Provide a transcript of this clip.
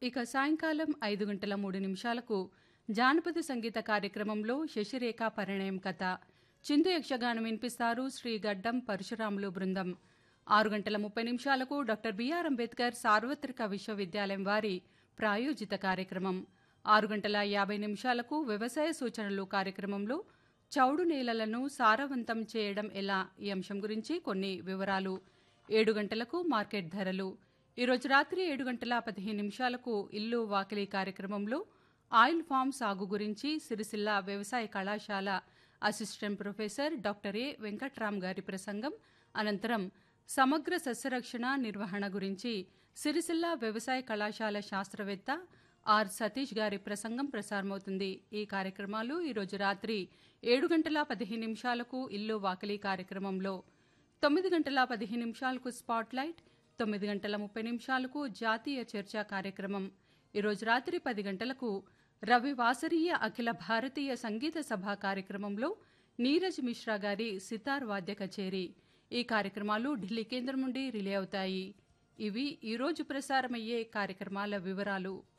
ఇక సాయంకాలం ఐదు గంటల మూడు నిమిషాలకు జానపద సంగీత కార్యక్రమంలో శశిరేఖ పరిణయం కథ చిందు యక్షగానం వినిపిస్తారు శ్రీ గడ్డం పరశురాములు బృందం ఆరు గంటల ముప్పై నిమిషాలకు డాక్టర్ బిఆర్ అంబేద్కర్ సార్వత్రిక విశ్వవిద్యాలయం వారి ప్రాయోజిత కార్యక్రమం ఆరు గంటల యాభై నిమిషాలకు వ్యవసాయ సూచనలు కార్యక్రమంలో చౌడు నేలలను సారవంతం చేయడం ఎలా ఈ అంశం గురించి కొన్ని వివరాలు ఏడు గంటలకు మార్కెట్ ధరలు ఈరోజు రాత్రి ఏడు గంటల పదిహేను నిమిషాలకు ఇల్లు వాకిలి కార్యక్రమంలో ఆయిల్ ఫామ్ సాగు గురించి సిరిసిల్ల వ్యవసాయ కళాశాల assistant professor doctor A Venkatram గారి ప్రసంగం అనంతరం సమగ్ర సస్యరక్షణ నిర్వహణ గురించి సిరిసిల్ల వ్యవసాయ కళాశాల శాస్త్రవేత్త ఆర్ సతీష్ గారి ప్రసంగం ప్రసారమవుతుంది ఈ కార్యక్రమాలు ఈరోజు రాత్రి ఏడు గంటల పదిహేను నిమిషాలకు ఇల్లు వాకిలి కార్యక్రమంలో తొమ్మిది గంటల పదిహేను నిమిషాలకు స్పాట్ లైట్ తొమ్మిది గంటల ముప్పై నిమిషాలకు జాతీయ చర్చా కార్యక్రమం ఈరోజు రాత్రి పది గంటలకు రవి వాసరీయ అఖిల భారతీయ సంగీత సభ కార్యక్రమంలో నీరజ్ మిశ్రా గారి సితార్ వాద్య కచేరీ ఈ కార్యక్రమాలు ఢిల్లీ కేంద్రం నుండి రిలే అవుతాయి ఇవి ఈరోజు ప్రసారమయ్యే కార్యక్రమాల వివరాలు